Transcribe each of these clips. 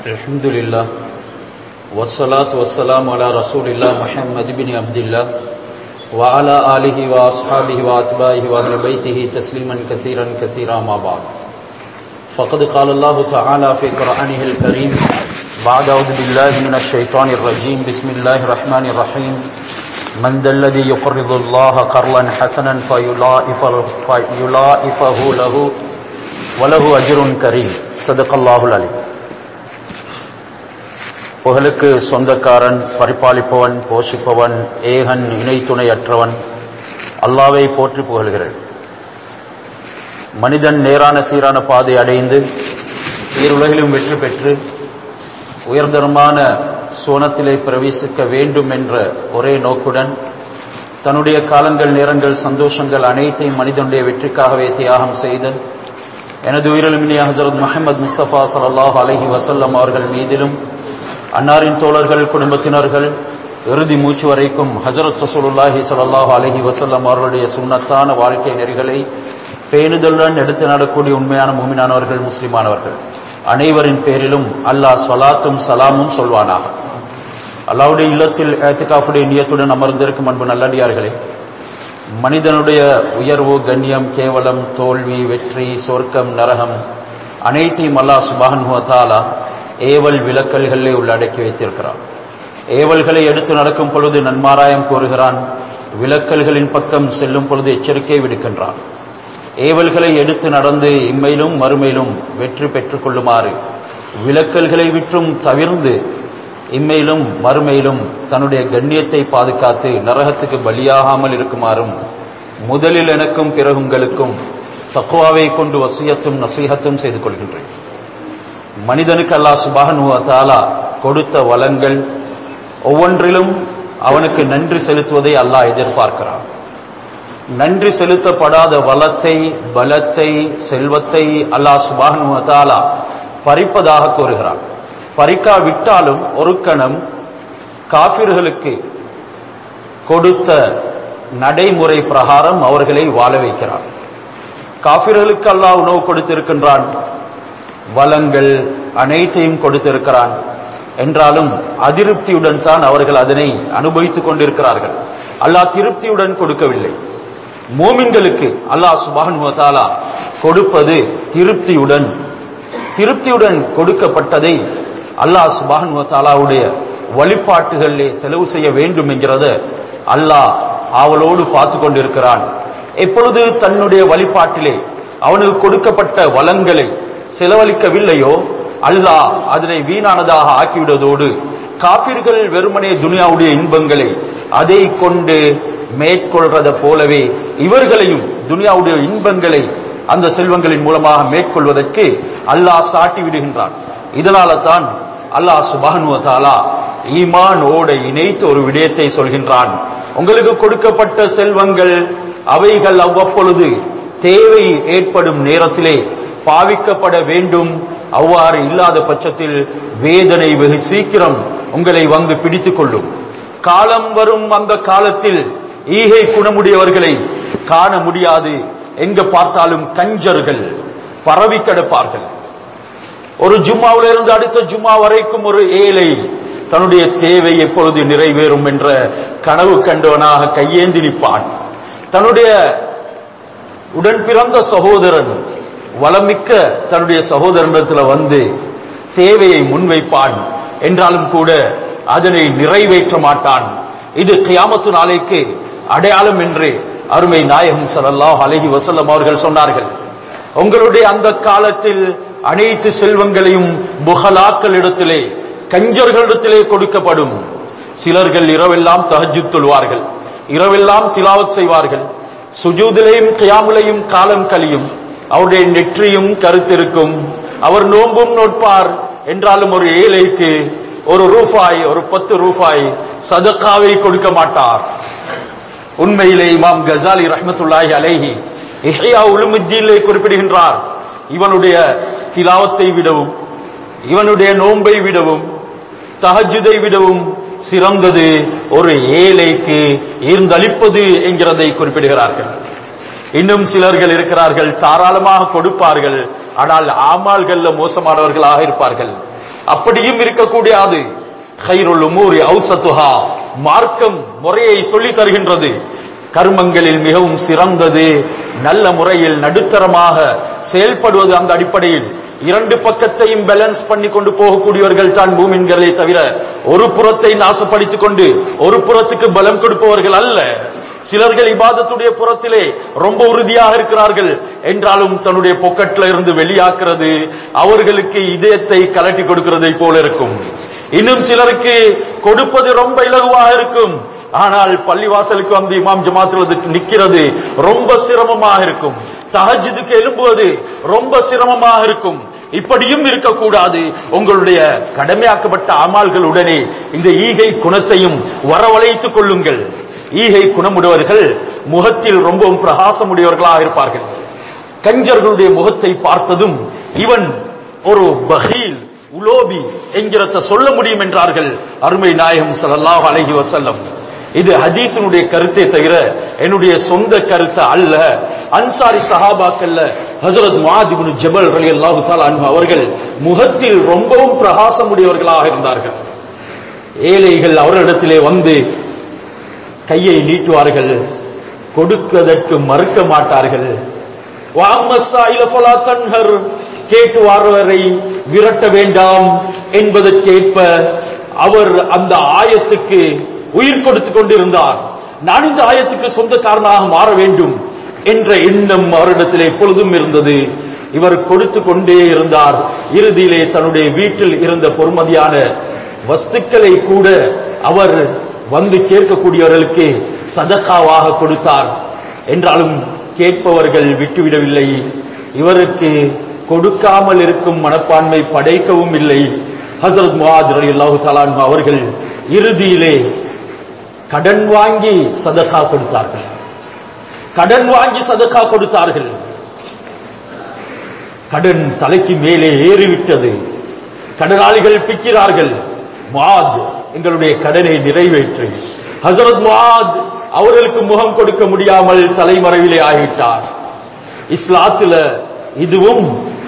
الحمد لله والصلاة والسلام على رسول الله محمد بن عبد الله وعلى آله وأصحابه وأتباعه وأهل بيته تسليما كثيرا كثيرا ما بعد فقد قال الله تعالى في قرآنه الكريم بعد أعوذ بالله من الشيطان الرجيم بسم الله الرحمن الرحيم من ذا الذي يقرض الله قرضا حسنا فيضاعفه فيضاعفه له وله أجر كريم صدق الله العليم புகழுக்கு சொந்தக்காரன் பரிபாலிப்பவன் போஷிப்பவன் ஏகன் இணை துணையற்றவன் அல்லாவை போற்றி புகழ்கிறேன் மனிதன் நேரான சீரான பாதை அடைந்து ஈருலகிலும் வெற்றி பெற்று உயர்தரமான சோனத்திலே பிரவேசிக்க வேண்டும் என்ற ஒரே நோக்குடன் தன்னுடைய காலங்கள் நேரங்கள் சந்தோஷங்கள் அனைத்தையும் மனிதனுடைய வெற்றிக்காகவே தியாகம் செய்து எனது உயிரிழமினிய ஹசரத் முகமது முஸ்தபா சல்லாஹ் அலஹி வசல்லம் அவர்கள் மீதிலும் அன்னாரின் தோழர்கள் குடும்பத்தினர்கள் இறுதி மூச்சு வரைக்கும் ஹசரத் ரசூலுல்லாஹி சல்லாஹ் அலஹி வசல்லம் அவர்களுடைய சுண்ணத்தான வாழ்க்கை நெறிகளை பேணுதலுடன் எடுத்து நடக்கூடிய உண்மையான மூமினானவர்கள் முஸ்லிமானவர்கள் அனைவரின் பேரிலும் அல்லாஹ் சலாத்தும் சலாமும் சொல்வானாக அல்லாவுடைய இல்லத்தில் ஏத்துக்காஃபுடைய நியத்துடன் அமர்ந்திருக்கும் அன்பு நல்லடியார்களே மனிதனுடைய உயர்வு கண்ணியம் கேவலம் தோல்வி வெற்றி சொர்க்கம் நரகம் அனைத்தையும் அல்லாஹ் சுபான்ஹாலா ஏவல் விலக்கல்களே உள்ளடக்கி வைத்திருக்கிறான் ஏவல்களை எடுத்து நடக்கும் பொழுது நன்மாராயம் கூறுகிறான் விலக்கல்களின் பக்கம் செல்லும் பொழுது எச்சரிக்கை விடுக்கின்றான் ஏவல்களை எடுத்து நடந்து இம்மையிலும் மறுமையிலும் வெற்றி பெற்றுக் கொள்ளுமாறு விலக்கல்களை விற்றும் தவிர்ந்து இம்மையிலும் மறுமையிலும் தன்னுடைய கண்ணியத்தை பாதுகாத்து நரகத்துக்கு பலியாகாமல் இருக்குமாறும் முதலில் எனக்கும் பிறகு உங்களுக்கும் தக்குவாவை கொண்டு வசியத்தும் நசீகத்தும் செய்து கொள்கின்றேன் மனிதனுக்கு அல்லாஹ் சுபானுவத்தாலா கொடுத்த வளங்கள் ஒவ்வொன்றிலும் அவனுக்கு நன்றி செலுத்துவதை அல்லாஹ் எதிர்பார்க்கிறான் நன்றி செலுத்தப்படாத வளத்தை பலத்தை செல்வத்தை அல்லாஹ் சுபானுவத்தாலா பறிப்பதாக கூறுகிறான் பறிக்காவிட்டாலும் ஒரு கணம் காபிர்களுக்கு கொடுத்த நடைமுறை பிரகாரம் அவர்களை வாழ வைக்கிறான் காபிர்களுக்கு அல்லாஹ் உணவு கொடுத்திருக்கின்றான் வளங்கள் அனைத்தையும் கொடுத்திருக்கிறான் என்றாலும் அதிருப்தியுடன் தான் அவர்கள் அதனை அனுபவித்துக் கொண்டிருக்கிறார்கள் அல்லாஹ் திருப்தியுடன் கொடுக்கவில்லை மோமின்களுக்கு அல்லாஹ் சுபான் கொடுப்பது திருப்தியுடன் திருப்தியுடன் கொடுக்கப்பட்டதை அல்லாஹ் சுபான் தாலாவுடைய வழிபாட்டுகளிலே செலவு செய்ய வேண்டும் என்கிறத அல்லாஹ் அவளோடு பார்த்து கொண்டிருக்கிறான் எப்பொழுது தன்னுடைய வழிபாட்டிலே அவனுக்கு கொடுக்கப்பட்ட வளங்களை செலவழிக்கவில்லையோ அல்லாஹ் அதனை வீணானதாக ஆக்கிவிடுவதோடு காப்பீர்கள் வெறுமனே துனியாவுடைய இன்பங்களை அதை கொண்டு மேற்கொள்றத போலவே இவர்களையும் துனியாவுடைய இன்பங்களை அந்த செல்வங்களின் மூலமாக மேற்கொள்வதற்கு அல்லாஹ் சாட்டி விடுகின்றான் இதனால தான் அல்லாஹ் சுபானுவதாலா ஈமான் ஓட இணைத்து ஒரு விடயத்தை சொல்கின்றான் உங்களுக்கு கொடுக்கப்பட்ட செல்வங்கள் அவைகள் அவ்வப்பொழுது தேவை ஏற்படும் நேரத்திலே பாவிக்கப்பட வேண்டும் அவ்வாறு இல்லாத பட்சத்தில் வேதனை வெகு சீக்கிரம் உங்களை வந்து பிடித்துக் கொள்ளும் காலம் வரும் அந்த காலத்தில் ஈகை குணமுடையவர்களை காண முடியாது எங்க பார்த்தாலும் கஞ்சர்கள் பரவி கிடப்பார்கள் ஒரு ஜும்மாவில இருந்து அடுத்த ஜும்மா வரைக்கும் ஒரு ஏழை தன்னுடைய தேவை எப்பொழுது நிறைவேறும் என்ற கனவு கண்டவனாக கையேந்தி நிற்பான் தன்னுடைய உடன் பிறந்த சகோதரன் வளமிக்க தன்னுடைய சகோதரனிடத்தில் வந்து தேவையை முன்வைப்பான் என்றாலும் கூட அதனை நிறைவேற்ற மாட்டான் இது கியாமத்து நாளைக்கு அடையாளம் என்று அருமை நாயகம் சல்லாஹ் அலஹி வசல்லம் அவர்கள் சொன்னார்கள் உங்களுடைய அந்த காலத்தில் அனைத்து செல்வங்களையும் புகலாக்கள் இடத்திலே கஞ்சர்களிடத்திலே கொடுக்கப்படும் சிலர்கள் இரவெல்லாம் தஹஜு தொழுவார்கள் இரவெல்லாம் திலாவத் செய்வார்கள் சுஜூதிலையும் கியாமுலையும் காலம் கழியும் அவருடைய நெற்றியும் கருத்திருக்கும் அவர் நோம்பும் நோட்பார் என்றாலும் ஒரு ஏழைக்கு ஒரு ரூபாய் ஒரு பத்து ரூபாய் சதக்காவை கொடுக்க மாட்டார் உண்மையிலே இமாம் கசாலி ரஹமத்துல்லாஹி அலேஹி இஹ்யா உலுமுத்தீனிலே குறிப்பிடுகின்றார் இவனுடைய திலாவத்தை விடவும் இவனுடைய நோன்பை விடவும் தஹஜுதை விடவும் சிறந்தது ஒரு ஏழைக்கு ஈர்ந்தளிப்பது என்கிறதை குறிப்பிடுகிறார்கள் இன்னும் சிலர்கள் இருக்கிறார்கள் தாராளமாக கொடுப்பார்கள் ஆனால் ஆமால்கள்ல மோசமானவர்களாக இருப்பார்கள் அப்படியும் இருக்கக்கூடாது கைருள் உமூரி ஔசத்துஹா மார்க்கம் முறையை சொல்லி தருகின்றது கர்மங்களில் மிகவும் சிறந்தது நல்ல முறையில் நடுத்தரமாக செயல்படுவது அந்த அடிப்படையில் இரண்டு பக்கத்தையும் பேலன்ஸ் பண்ணி கொண்டு போகக்கூடியவர்கள் தான் பூமின்களே தவிர ஒரு புறத்தை நாசப்படுத்திக் கொண்டு ஒரு புறத்துக்கு பலம் கொடுப்பவர்கள் அல்ல சிலர்கள் இபாதத்துடைய புறத்திலே ரொம்ப உறுதியாக இருக்கிறார்கள் என்றாலும் தன்னுடைய பொக்கெட்ல இருந்து வெளியாக்குறது அவர்களுக்கு இதயத்தை கலட்டி கொடுக்கிறதை போல இருக்கும் இன்னும் சிலருக்கு கொடுப்பது ரொம்ப இலகுவாக இருக்கும் ஆனால் பள்ளிவாசலுக்கு வந்து இமாம் ஜமாத்துல நிக்கிறது ரொம்ப சிரமமாக இருக்கும் தஹஜுதுக்கு எழும்புவது ரொம்ப சிரமமாக இருக்கும் இப்படியும் இருக்கக்கூடாது உங்களுடைய கடமையாக்கப்பட்ட அமால்களுடனே இந்த ஈகை குணத்தையும் வரவழைத்துக் கொள்ளுங்கள் ஈகை குணமுடையவர்கள் முகத்தில் ரொம்பவும் பிரகாசமுடையவர்களாக இருப்பார்கள் கஞ்சர்களுடைய முகத்தை பார்த்ததும் இவன் ஒரு பகீல் உலோபி என்கிறத சொல்ல முடியும் என்றார்கள் அருமை நாயகம் ஸல்லல்லாஹு அலைஹி வஸல்லம் இது ஹதீஸினுடைய கருத்தை தவிர என்னுடைய சொந்த கருத்து அல்ல அன்சாரி சஹாபாக்கள்ல ஹஜரத் முஆத் இப்னு ஜபல் ரலியல்லாஹு தஆலா அன்ஹு அவர்கள் முகத்தில் ரொம்பவும் பிரகாசமுடையவர்களாக இருந்தார்கள் ஏழைகள் அவர்களிடத்திலே வந்து கையை நீட்டுவார்கள் கொடுப்பதற்கு மறுக்க மாட்டார்கள் வாமஸ்ஸாயில ஃபலா தன்ஹர் கேட்டு வாருவரை விரட்ட வேண்டாம் என்பதற்கேற்ப அவர் அந்த ஆயத்துக்கு உயிர் கொடுத்துக் கொண்டிருந்தார் நான் இந்த ஆயத்துக்கு சொந்தக்காரனாக மாற வேண்டும் என்ற எண்ணம் அவரிடத்தில் எப்பொழுதும் இருந்தது இவர் கொடுத்து கொண்டே இருந்தார் இறுதியிலே தன்னுடைய வீட்டில் இருந்த பொறுமதியான வஸ்துக்களை கூட அவர் வந்து கேட்கக்கூடியவர்களுக்கு சதக்காவாக கொடுத்தார் என்றாலும் கேட்பவர்கள் விட்டுவிடவில்லை இவருக்கு கொடுக்காமல் இருக்கும் மனப்பான்மை படைக்கவும் இல்லை ஹசரத் முவாத் ரலியல்லாஹு தஆலா அன்ஹு அவர்கள் இறுதியிலே கடன் வாங்கி சதகா கொடுத்தார்கள் கடன் வாங்கி சதகா கொடுத்தார்கள் கடன் தலைக்கு மேலே ஏறிவிட்டது கடனாளிகள் பிக்கிறார்கள் முஆத் எங்களுடைய கடனை நிறைவேற்று ஹசரத் முஆத் அவர்களுக்கு முகம் கொடுக்க முடியாமல் தலைமறைவிலே ஆகிவிட்டார் இஸ்லாத்துல இதுவும்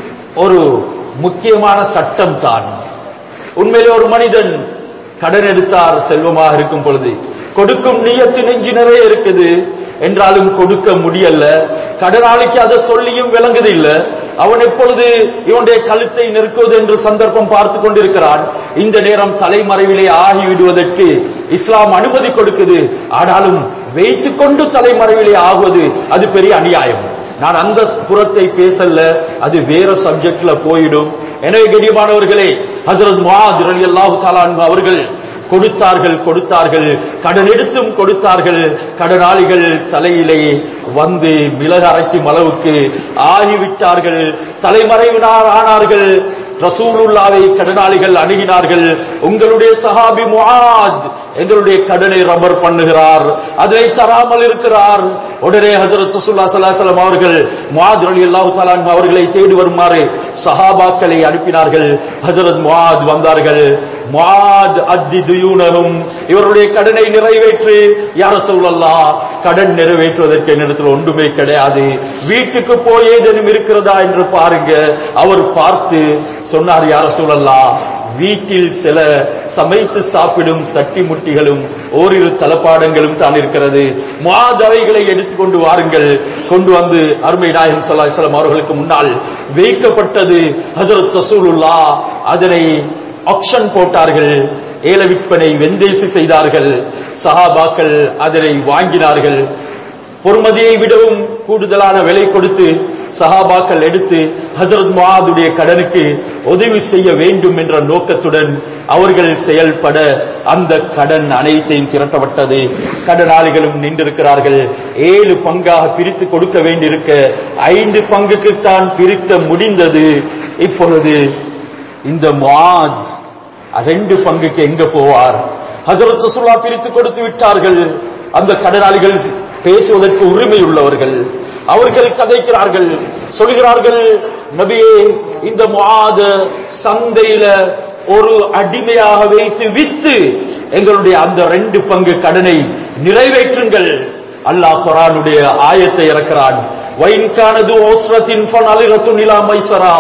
ஒரு முக்கியமான சட்டம் தான் உண்மையிலே ஒரு மனிதன் கடன் எடுத்தார் செல்வமாக இருக்கும் பொழுது கொடுக்கும் நியத்து நெஞ்சு நிறைய இருக்குது என்றாலும் கொடுக்க முடியல கடனாளிக்கு அதை சொல்லியும் விளங்குது இல்ல அவன் எப்பொழுது இவனுடைய கழுத்தை நெருக்குவது என்று சந்தர்ப்பம் பார்த்து கொண்டிருக்கிறான் இந்த நேரம் தலைமறைவிலே ஆகிவிடுவதற்கு இஸ்லாம் அனுமதி கொடுக்குது ஆனாலும் வைத்துக் கொண்டு தலைமறைவிலே ஆகுவது அது பெரிய அநியாயம் நான் அந்த புறத்தை பேசல அது வேற சப்ஜெக்ட்ல போயிடும் எனவே கண்ணியமானவர்களே ஹசரத் முஆத் ரலியல்லாஹு தஆலா அன்ஹு அவர்கள் கொடுத்தார்கள் கொடுத்தார்கள் கடன் எடுத்தும் கொடுத்தார்கள் கடனாளிகள் தலையிலே வந்து மிளகு அரைக்கும் அளவுக்கு ஆகிவிட்டார்கள் தலைமறைவினார் ஆனார்கள் ரசூலுல்லாவை கடனாளிகள் அணுகினார்கள் உங்களுடைய சஹாபி முஆத் எங்களுடைய கடனை ரப்பர் பண்ணுகிறார் அதை தராமல் இருக்கிறார் உடனே ஹஜரத் ரசூல்லா ஸல்லல்லாஹு அலைஹி வஸல்லம் அவர்கள் முஆத் ரலியல்லாஹு தஆலா அன்ஹு அவர்களை தேடி வருமாறு சஹாபாக்களை அனுப்பினார்கள் ஹஜரத் முஆத் வந்தார்கள் முஆத் அத்தி துயூனஹும் இவருடைய கடனை நிறைவேற்று யா ரசூலல்லாஹ் கடன் நிறைவேற்றுவதற்கு என்னிடத்தில் ஒன்றுமே கிடையாது வீட்டுக்கு போய் ஏதேனும் இருக்கிறதா என்று பாருங்க அவர் பார்த்து சொன்னார் யா ரசூலல்லாஹ் வீட்டில் சில சமைத்து சாப்பிடும் சட்டி முட்டிகளும் ஓரிரு தலப்பாடங்களும் தான் இருக்கிறது மாதவைகளை எடுத்துக்கொண்டு வாருங்கள் கொண்டு வந்து அருமை நாயகம் ஸல்லல்லாஹு அலைஹி வஸல்லம் அவர்களுக்கு முன்னால் வைக்கப்பட்டது ஹஜரத் ரசூலுல்லா அதனை ஆப்ஷன் போட்டார்கள் ஏல விற்பனை வெந்தேசி செய்தார்கள் சஹாபாக்கள் அதனை வாங்கினார்கள் பொறுமதியை விடவும் கூடுதலான விலை கொடுத்து சஹாபாக்கள் எடுத்து ஹசரத் முஆதுடைய கடனுக்கு உதவி செய்ய வேண்டும் என்ற நோக்கத்துடன் அவர்கள் செயல்பட அந்த கடன் அனைத்தையும் திரட்டப்பட்டது கடனாளிகளும் நின்றிருக்கிறார்கள் ஏழு பங்காக பிரித்து கொடுக்க வேண்டியிருக்க ஐந்து பங்குக்குத்தான் பிரிக்க முடிந்தது இப்பொழுது இந்த முஆத் ரெண்டு பங்குக்கு எங்க போவார் ஹசரத் ரசூலா பிரித்து கொடுத்து விட்டார்கள் அந்த கடனாளிகள் பேசுவதற்கு உரிமை உள்ளவர்கள் அவர்கள் கதைக்கிறார்கள் சொல்கிறார்கள் நபியே இந்த முஆத சந்தையில ஒரு அடிமையாக வைத்து வித்து எங்களுடைய அந்த ரெண்டு பங்கு கடனை நிறைவேற்றுங்கள் அல்லாஹ் குரானுடைய ஆயத்தை இறக்கிறான் வைன்கானது ஓஸ்ரத்தின் ஃபனலிரத்து நிலா மைசரா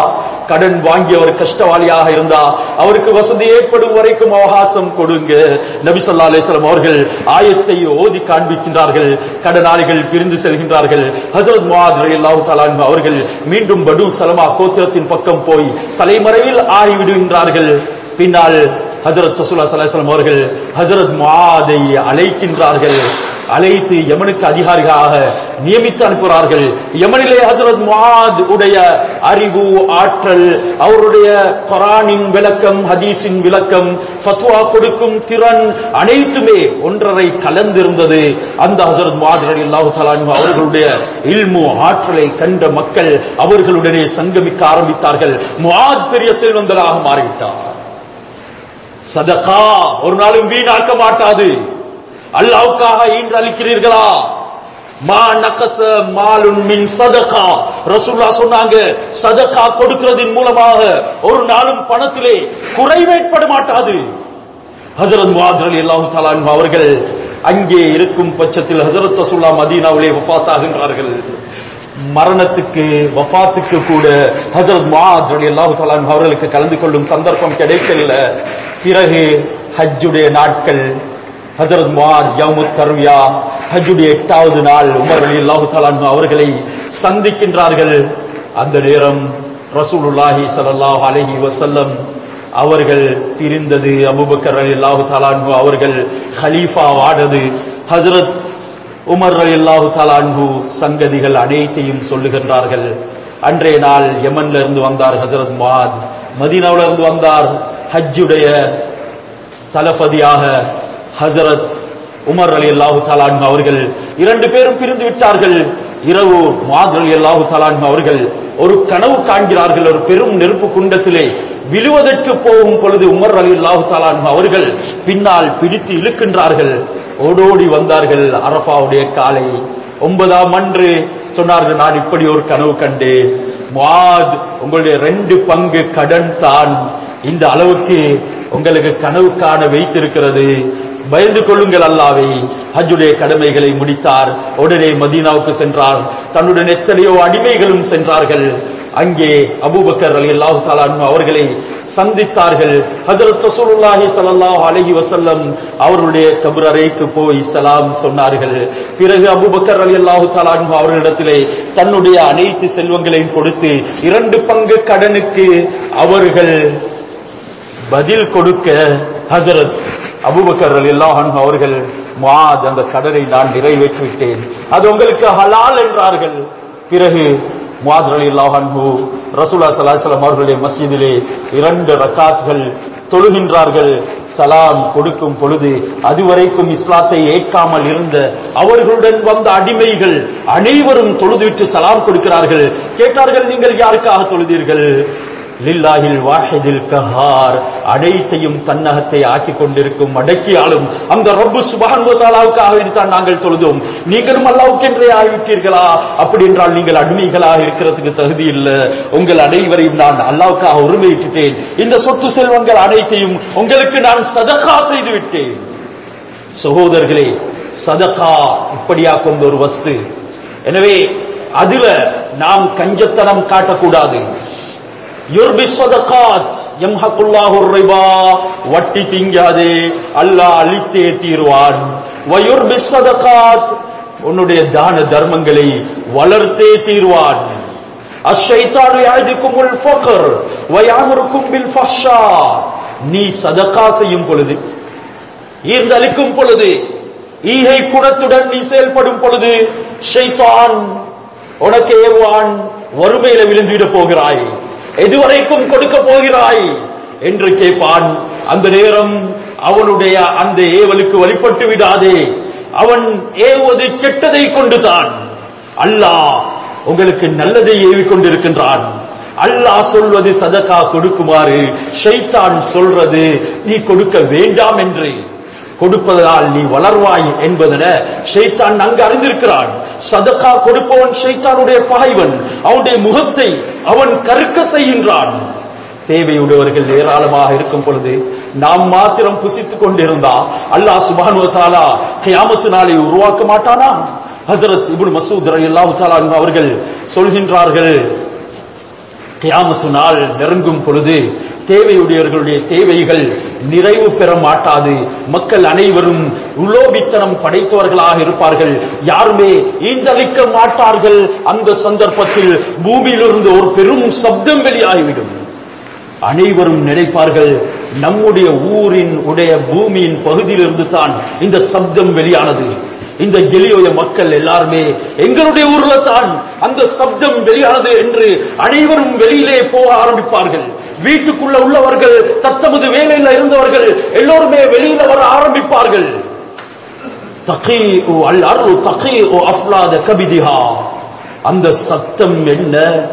கடன் வாங்கியவர் கஷ்டவாளியாக இருந்தா அவருக்கு வசதி ஏற்படும் வரைக்கும் அவகாசம் கொடுங்க நபி ஸல்லல்லாஹு அலைஹி வஸல்லம் அவர்கள் ஆயத்தை ஓதி காண்பிக்கின்றார்கள் கடனாளிகள் பிரிந்து செல்கின்றார்கள் ஹஜரத் முஆத் ரலியல்லாஹு தஆலா அன்ஹு அவர்கள் மீண்டும் படு சலமா கோத்திரத்தின் பக்கம் போய் தலைமறைவில் ஆகிவிடுகின்றார்கள் பின்னால் ஹஜரத் ரசூலுல்லாஹி ஸல்லல்லாஹு அலைஹி வஸல்லம் அவர்கள் ஹஜரத் முஆதை அழைக்கின்றார்கள் அழைத்து யமனுக்கு அதிகாரிகளாக நியமித்து அனுப்புகிறார்கள் யமனிலே ஹஜரத் முஆத் உடைய அறிவு ஆற்றல் அவருடைய குரானின் விளக்கம் ஹதீஸின் விளக்கம் ஃபத்வா கொடுக்கும் திறன் அனைத்துமே ஒன்றரை கலந்திருந்தது அந்த ஹஜரத் முஆத் ரலியல்லாஹு தஆலா அன்ஹு அவர்களுடைய இல்மு ஆற்றலை கண்ட மக்கள் அவர்களுடனே சங்கமிக்க ஆரம்பித்தார்கள் முஆத் பெரிய செல்வந்தராக மாறிவிட்டார் சதகா ஒரு நாளும் வீணாக்க மாட்டாது அல்லாவுக்காக ஈன்று அளிக்கிறீர்களா மா நகச மாலுன் மின் சதகா ரசூல்லா சொன்னாங்க சதகா கொடுக்கிறதின் மூலமாக ஒரு நாளும் பணத்திலே குறைவேற்பட மாட்டாது ஹஜரத் முஆத் ரலியல்லாஹு தஆலா அன்ஹு அவர்கள் அங்கே இருக்கும் பட்சத்தில் ஹஜரத் ரசூல்லா மதீனாவிலே வஃபாத்தாகின்றார்கள் மரணத்துக்கு வஃபாத்துக்கு கூட ஹஜரத் முஆத் ரலியல்லாஹு தஆலா அன்ஹு அவர்களுக்கு கலந்து கொள்ளும் சந்தர்ப்பம் கிடைக்கல பிறகு ஹஜ்ஜுடைய நாட்கள் ஹஜரத் முஆத் யௌமுத் தர்வியா ஹஜ்ஜுடைய எட்டாவது நாள் உமர் ரலியல்லாஹு தஆலா அன்ஹு அவர்களை சந்திக்கின்றார்கள் அந்த நேரம் ரசூலுல்லாஹி ஸல்லல்லாஹு அலைஹி வஸல்லம் அவர்கள் பிரிந்தது அபூபக்கர் ரலியல்லாஹு தஆலா அன்ஹு அவர்கள் ஹலீஃபா வாடது ஹஜரத் உமர் ரலியல்லாஹு தஆலா அன்ஹு சங்கதிகள் அனைத்தையும் சொல்லுகின்றார்கள் அன்றைய நாள் யமன்ல இருந்து வந்தார் ஹஜரத் முஆத் மதீனாவுல இருந்து வந்தார் ஹஜ்ஜுடைய தலபதியாக ஹஜரத் உமர் அலி அல்லாஹு தலான் அவர்கள் இரண்டு பேரும் பிரிந்து விட்டார்கள் இரவு மாத் அலி அல்லாஹு தலான் அவர்கள் ஒரு கனவு காண்கிறார்கள் ஒரு பெரும் நெருப்பு குண்டத்திலே விழுவதற்கு போகும் பொழுது உமர் அலி அல்லாஹு தலான் அவர்கள் பின்னால் பிடித்து இழுக்கின்றார்கள் ஓடோடி வந்தார்கள் அரபாவுடைய காலை ஒன்பதாம் அன்று சொன்னார்கள் நான் இப்படி ஒரு கனவு கண்டேன் மாத் உங்களுடைய ரெண்டு பங்கு கடன் தான் இந்த அளவுக்கு உங்களுக்கு கனவு காண வைத்திருக்கிறது பயந்து கொள்ளுங்கள் அல்லாவை ஹஜ்ஜுடைய கடமைகளை முடித்தார் உடனே மதீனாவுக்கு சென்றார் தன்னுடன் எத்தனையோ அடிமைகளும் சென்றார்கள் அங்கே அபூபக்கர் அலி அல்லாஹு தாலான் அவர்களை சந்தித்தார்கள் ஹஜரத் ரசூலுல்லாஹி ஸல்லல்லாஹு அலைஹி வஸல்லம் அவர்களுடைய கபர் அறைக்கு போய் சலாம் சொன்னார்கள் பிறகு அபூபக்கர் ரலியல்லாஹு தஆலா அன்ஹு அவர்களிடத்திலே தன்னுடைய அனைத்து செல்வங்களையும் கொடுத்து இரண்டு பங்கு கடனுக்கு அவர்கள் பதில் கொடுக்க ஹஜரத் அபூபக்கர் ரலியல்லாஹு அன்ஹு அவர்கள் முஆத் அந்த கடனை நான் நிறைவேற்றி விட்டேன் அது உங்களுக்கு ஹலால் என்றார்கள் பிறகு முஆத் ரலியல்லாஹு அன்ஹு ரசூலுல்லாஹி ஸல்லல்லாஹு அலைஹி வஸல்லம் அவர்களுடைய மஸ்ஜிதிலே இரண்டு ரக்காத்கள் தொழுகின்றார்கள் சலாம் கொடுக்கும் பொழுது அதுவரைக்கும் இஸ்லாத்தை ஏற்காமல் இருந்த அவர்களுடன் வந்த அடிமைகள் அனைவரும் தொழுதுவிட்டு சலாம் கொடுக்கிறார்கள் கேட்டார்கள் நீங்கள் யாருக்காக தொழுதீர்கள் லில்லாஹில் வாஹிதில் கஹார் அனைத்தையும் தன்னகத்தை ஆக்கி கொண்டிருக்கும் அடக்கியாலும் அந்த ரப்பு சுபான் தாலாவுக்காக தான் நாங்கள் தொழுதோம் நீங்களும் அல்லாவுக்கென்றே ஆகிவிட்டீர்களா அப்படி என்றால் நீங்கள் அடிமைகளாக இருக்கிறதுக்கு தகுதி இல்லை உங்கள் அனைவரையும் நான் அல்லாவுக்காக உரிமையிட்டுட்டேன் இந்த சொத்து செல்வங்கள் அனைத்தையும் உங்களுக்கு நான் சதகா செய்து விட்டேன் சகோதரர்களே சதகா இப்படியா கொண்ட ஒரு வஸ்து எனவே அதுல நாம் கஞ்சத்தனம் காட்டக்கூடாது யுர்பி சதகாத் யம்ஹகுல்லாஹு ரிபா வட்டி திங்காதே அல்லாஹ் அழித்தே தீர்வான் வயுர்பி சதகாத் உன்னுடைய தான தர்மங்களை வளர்த்தே தீர்வான் அஷைத்தானு யாதிக்குமுல் ஃபக்ர் வயாமுருக்கும் பில் ஃபஹ்ஷா நீ சதகா செய்யும் பொழுது ஈர்ந்தளிக்கும் பொழுது ஈகை குணத்துடன் நீ செயல்படும் பொழுது ஷைத்தான் உனக்கு ஏவுவான் வறுமையில விழுந்துவிட போகிறாய் எதுவரைக்கும் கொடுக்க போகிறாய் என்று கேட்பான் அந்த நேரம் அவனுடைய அந்த ஏவலுக்கு வழிபட்டு விடாதே அவன் ஏவுவது கெட்டதை கொண்டுதான் அல்லாஹ் உங்களுக்கு நல்லதை ஏவிக் கொண்டிருக்கின்றான் அல்லாஹ் சொல்வது சதகா கொடுக்குமாறு ஷைத்தான் சொல்றது நீ கொடுக்க வேண்டாம் என்று கொடுப்பதால் நீ வளர்வாய் என்பதன ஷைத்தான் நன்கு அறிந்திருக்கிறான் சதகா கொடுப்பவன் ஷைத்தானுடைய பகைவன் அவனுடைய முகத்தை அவன் கருக்க செய்கின்றான் தேவையுடையவர்கள் ஏராளமாக இருக்கும் பொழுது நாம் மாத்திரம் புசித்துக் கொண்டிருந்தா அல்லாஹ் சுபானு தாலா கியாமத்து நாளை உருவாக்க மாட்டானா ஹசரத் இப்னு மசூத் ரலியல்லாஹு தஆலா அன்ஹு அவர்கள் சொல்கின்றார்கள் கியாமத்து நாள் நெருங்கும் பொழுது தேவையுடையவர்களுடைய தேவைகள் நிறைவு பெற மாட்டாது மக்கள் அனைவரும் உலோபித்தனம் படைத்தவர்களாக இருப்பார்கள் யாருமே ஈந்தளிக்க மாட்டார்கள் அந்த சந்தர்ப்பத்தில் பூமியிலிருந்து ஒரு பெரும் சப்தம் வெளியாகிவிடும் அனைவரும் நினைப்பார்கள் நம்முடைய ஊரின் உடைய பூமியின் பகுதியிலிருந்து தான் இந்த சப்தம் வெளியானது இந்த எளியோய மக்கள் எல்லாருமே எங்களுடைய ஊர்ல தான் அந்த சப்தம் வெளியானது என்று அனைவரும் வெளியிலே போக ஆரம்பிப்பார்கள் வீட்டுக்குள்ள உள்ளவர்கள் தத்தமது வேலையில இருந்தவர்கள் எல்லோருமே வெளியில வர ஆரம்பிப்பார்கள் தகீஉ அல் அர்லு தகீஉ அஃப்லாத கபிதிஹா அந்த சத்தம் என்ன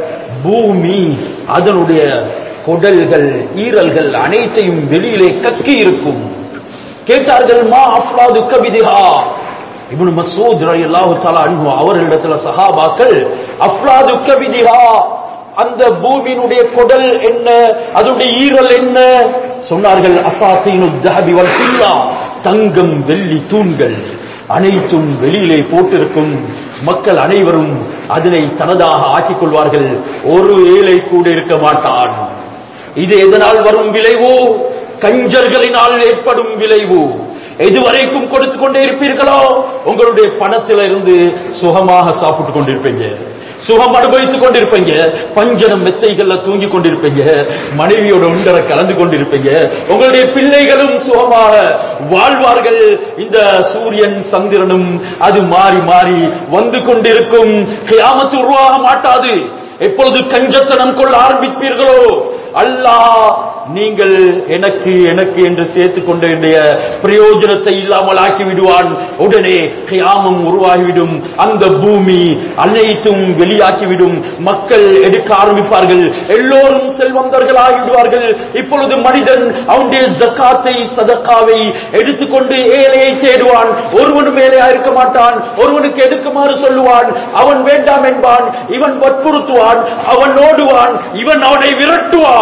பூமி அதனுடைய குடல்கள் ஈரல்கள் அனைத்தையும் வெளியிலே கக்கி இருக்கும் கேட்டார்கள் மா அஃப்லாது கபிதிஹா இப்னு மசூத் ரலியல்லாஹு தஆலா அன்ஹு அவர்களிடத்துல சஹாபாக்கள் அஃப்லாது கபிதிஹா அந்த பூமியினுடைய குடல் என்ன அதனுடைய ஈரல் என்ன சொன்னார்கள் அசாத்தீனு தஹபி வல் ஃபில்லா தங்கம் வெள்ளி தூண்கள் அனைத்தும் வெளியிலே போட்டிருக்கும் மக்கள் அனைவரும் அதனை தனதாக ஆக்கிக் கொள்வார்கள் ஒரு ஏழை கூட இருக்க மாட்டான் இது எதனால் வரும் விளைவு கஞ்சர்களினால் ஏற்படும் விளைவு எதுவரைக்கும் கொடுத்து கொண்டே இருப்பீர்களோ உங்களுடைய பணத்தில இருந்து சுகமாக சாப்பிட்டு கொண்டிருப்பீங்க சுகம் அனுபவித்துக் கொண்டிருப்பீங்க பஞ்சனம் மெத்தைகள்ல தூங்கி கொண்டிருப்பீங்க மனைவியோட உண்டரை கலந்து கொண்டிருப்பீங்க உங்களுடைய பிள்ளைகளும் சுகமாக வாழ்வார்கள் இந்த சூரியன் சந்திரனும் அது மாறி மாறி வந்து கொண்டிருக்கும் கியாமத்து உருவாக மாட்டாது எப்பொழுது கஞ்சத்தனம் கொள்ள ஆரம்பிப்பீர்களோ அல்லாஹ் நீங்கள் எனக்கு எனக்கு என்று சேர்த்துக் கொண்ட வேண்டிய பிரயோஜனத்தை இல்லாமல் ஆக்கி விடுவான் உடனே கியாமம் உருவாகிவிடும் அந்த பூமி அனைத்தும் வெளியாக்கிவிடும் மக்கள் எடுக்க ஆரம்பிப்பார்கள் எல்லோரும் செல்வந்தர்கள் ஆகிவிடுவார்கள் இப்பொழுது மனிதன் அவனுடைய ஜக்காத்தை சதக்காவை எடுத்துக்கொண்டு ஏழையை தேடுவான் ஒருவனும் ஏழையா இருக்க மாட்டான் ஒருவனுக்கு எடுக்குமாறு சொல்லுவான் அவன் வேண்டாம் என்பான் இவன் வற்புறுத்துவான் அவன் ஓடுவான் இவன் அவனை விரட்டுவான்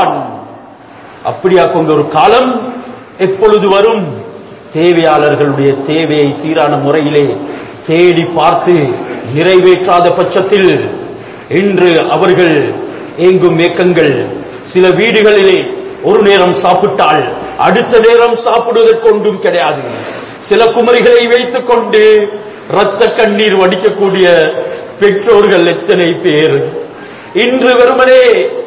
அப்படியா கொண்ட ஒரு காலம் எப்பொழுது வரும் தேவையாளர்களுடைய தேவையை சீரான முறையிலே தேடி பார்த்து நிறைவேற்றாத பட்சத்தில் இன்று அவர்கள் ஏங்கும் ஏக்கங்கள் சில வீடுகளிலே ஒரு நேரம் சாப்பிட்டால் அடுத்த நேரம் சாப்பிடுவதற்கு ஒன்றும் கிடையாது சில குமரிகளை வைத்துக் கொண்டு இரத்த கண்ணீர் வடிக்கக்கூடிய பெற்றோர்கள் எத்தனை பேர் இன்று வெறுமனே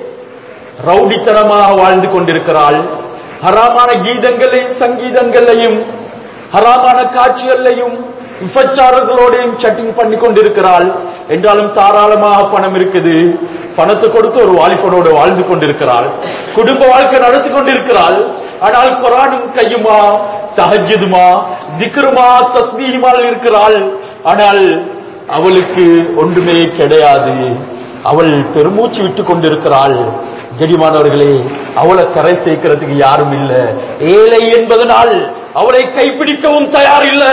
ரவுடித்தனமாக வாழ்ந்து கொண்டிருக்கிறாள் ஹராமான கீதங்களையும் சங்கீதங்களையும் ஹராமான காட்சிகளையும் விபச்சாரர்களோடையும் சட்டிங் பண்ணி கொண்டிருக்கிறாள் என்றாலும் தாராளமாக பணம் இருக்குது பணத்தை கொடுத்து ஒரு வாலிபனோடு வாழ்ந்து கொண்டிருக்கிறாள் குடும்ப வாழ்க்கை நடத்தி கொண்டிருக்கிறாள் ஆனால் குரானும் கையுமா தஹஜுதுமா திக்ருமா தஸ்மீஹிமால் இருக்கிறாள் ஆனால் அவளுக்கு ஒன்றுமே கிடையாது அவள் பெருமூச்சு விட்டுக் கொண்டிருக்கிறாள் கெடிமானவர்களே அவளை கரை சேர்க்கிறதுக்கு யாரும் இல்ல ஏழை என்பதனால் அவளை கைப்பிடிக்கவும் தயார் இல்ல